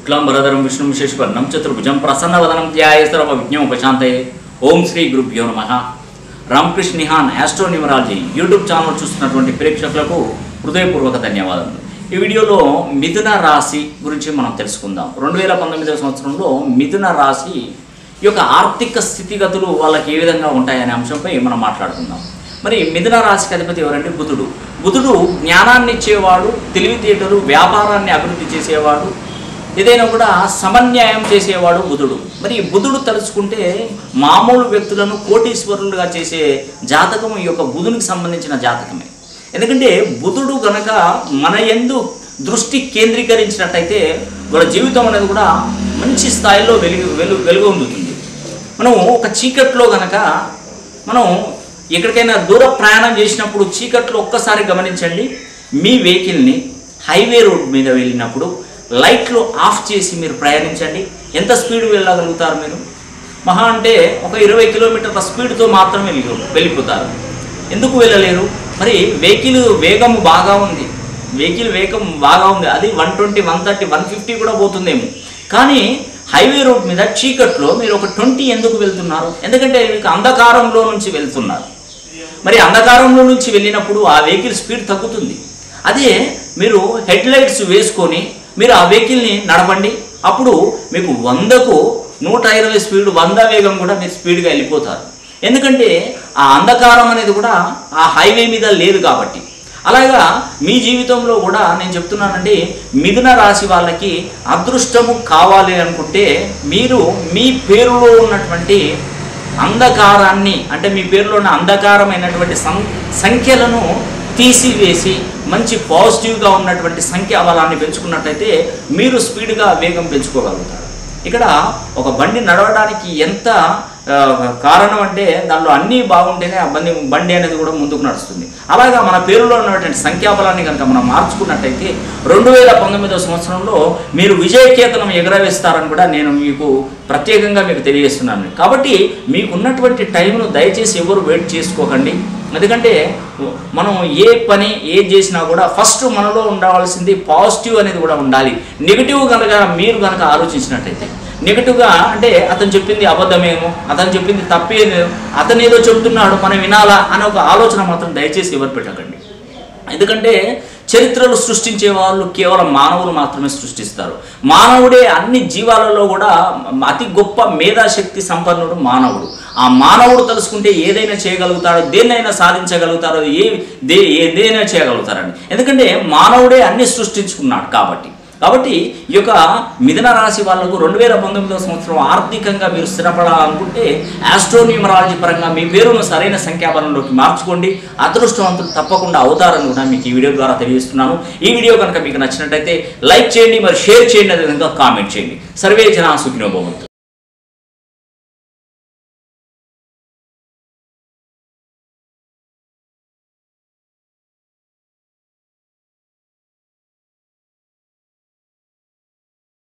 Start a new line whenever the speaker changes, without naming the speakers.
శుక్లాంబరధరం విష్ణుం శశివర్ణం చతుర్భుజం ప్రసన్నవదనం ధ్యాయ సర్వ విజ్ఞం ఉపశాంతయే ఓం శ్రీ గురుభ్యో నమ Ramakrishna Nihan astro numerology YouTube channel చూస్తున్నటువంటి ప్రేక్షకులకు హృదయపూర్వక ధన్యవాదాలు ఈ వీడియోలో మిథున రాశి గురించి మనం తెలుసుకుందాం రెండు వేల పంతొమ్మిదవ సంవత్సరంలో మిథున రాశి ఈ యొక్క ఆర్థిక స్థితిగతులు వాళ్ళకి ఏ విధంగా ఉంటాయనే అంశంపై మనం మాట్లాడుకుందాం మరి మిథున రాశికి అధిపతి ఎవరంటే బుధుడు బుధుడు జ్ఞానాన్ని ఇచ్చేవాడు తెలివితేటలు వ్యాపారాన్ని అభివృద్ధి చేసేవాడు ఏదైనా కూడా సమన్యాయం చేసేవాడు బుధుడు మరి ఈ బుధుడు తలుచుకుంటే మామూలు వ్యక్తులను కోటీశ్వరులుగా చేసే జాతకం ఈ యొక్క బుధునికి సంబంధించిన జాతకమే ఎందుకంటే బుధుడు గనక మన యందు దృష్టి కేంద్రీకరించినట్టయితే వాళ్ళ జీవితం అనేది కూడా మంచి స్థాయిలో వెలుగు వెలుగు వెలుగొందుతుంది మనం ఒక చీకట్లో గనక మనం ఎక్కడికైనా దూర ప్రయాణం చేసినప్పుడు చీకట్లో ఒక్కసారి గమనించండి మీ వెహికల్ని హైవే రోడ్ మీద వెళ్ళినప్పుడు లైట్లు ఆఫ్ చేసి మీరు ప్రయాణించండి ఎంత స్పీడ్ వెళ్ళగలుగుతారు మీరు మహా అంటే ఒక ఇరవై కిలోమీటర్ల స్పీడ్తో మాత్రమే వెళ్ళి వెళ్ళిపోతారు ఎందుకు వెళ్ళలేరు మరి వెహికల్ వేగం బాగా ఉంది వెహికల్ వేగం బాగా ఉంది అది one twenty one thirty one fifty కూడా పోతుందేమో కానీ హైవే రోడ్ మీద చీకట్లో మీరు ఒక ట్వంటీ ఎందుకు వెళ్తున్నారు ఎందుకంటే మీకు అంధకారంలో నుంచి వెళ్తున్నారు మరి అంధకారంలో నుంచి వెళ్ళినప్పుడు ఆ వెహికల్ స్పీడ్ తగ్గుతుంది అదే మీరు హెడ్ లైట్స్ వేసుకొని మీరు ఆ వెహికల్ని నడపండి అప్పుడు మీకు వందకు నూట ఇరవై స్పీడ్ వంద వేగం కూడా మీరు స్పీడ్గా వెళ్ళిపోతారు ఎందుకంటే ఆ అంధకారం అనేది కూడా ఆ హైవే మీద లేదు కాబట్టి అలాగా మీ జీవితంలో కూడా నేను చెప్తున్నానండి మిథున రాశి వాళ్ళకి అదృష్టము కావాలి అనుకుంటే మీరు మీ పేరులో ఉన్నటువంటి అంధకారాన్ని అంటే మీ పేరులో ఉన్న అంధకారమైనటువంటి సం సంఖ్యలను తీసివేసి మంచి పాజిటివ్గా ఉన్నటువంటి సంఖ్య బలాన్ని పెంచుకున్నట్టయితే మీరు స్పీడ్గా వేగం పెంచుకోగలుగుతారు ఇక్కడ ఒక బండి నడవడానికి ఎంత ఆ, కారణం అంటే దానిలో అన్నీ బాగుంటేనే ఆ బండి బండి అనేది కూడా ముందుకు నడుస్తుంది అలాగా మన పేరులో ఉన్నటువంటి సంఖ్యాబలాన్ని కనుక మనం మార్చుకున్నట్టయితే రెండు వేల పంతొమ్మిదవ సంవత్సరంలో మీరు విజయకేతనం ఎగరవేస్తారని కూడా నేను మీకు ప్రత్యేకంగా మీకు తెలియజేస్తున్నాను కాబట్టి మీకు ఉన్నటువంటి టైంను దయచేసి ఎవరు వెయిట్ చేసుకోకండి ఎందుకంటే మనం ఏ పని ఏం చేసినా కూడా ఫస్ట్ మనలో ఉండవలసింది పాజిటివ్ అనేది కూడా ఉండాలి నెగిటివ్ కనుక మీరు కనుక ఆలోచించినట్టయితే నెగిటివ్గా అంటే అతను చెప్పింది అబద్ధమేమో అతను చెప్పింది తప్పేమో అతను ఏదో చెబుతున్నాడు మనం వినాలా అనే ఒక ఆలోచన మాత్రం దయచేసి ఎవరు పెట్టకండి ఎందుకంటే చరిత్రలు సృష్టించే వాళ్ళు కేవలం మానవులు మాత్రమే సృష్టిస్తారు మానవుడే అన్ని జీవాలలో కూడా అతి గొప్ప మేధాశక్తి సంపన్నుడు మానవుడు ఆ మానవుడు తలుసుకుంటే ఏదైనా చేయగలుగుతాడో దేన్నైనా సాధించగలుగుతారో ఏ దే ఏదైనా చేయగలుగుతారండి ఎందుకంటే మానవుడే అన్ని సృష్టించుకున్నాడు కాబట్టి కాబట్టి ఈ యొక్క మిథున రాశి వాళ్ళకు రెండు వేల పంతొమ్మిదవ సంవత్సరం ఆర్థికంగా మీరు స్థిరపడాలనుకుంటే ఆస్ట్రోన్యూమరాలజీ పరంగా మీ పేరును సరైన సంఖ్యాబలంలోకి మార్చుకోండి అదృష్టవంతులు తప్పకుండా అవుతారని కూడా మీకు ఈ వీడియో ద్వారా తెలియజేస్తున్నాను ఈ వీడియో కనుక మీకు నచ్చినట్టయితే లైక్ చేయండి మరి షేర్ చేయండి అదేవిధంగా కామెంట్ చేయండి సర్వే జన సుఖినోభవంతు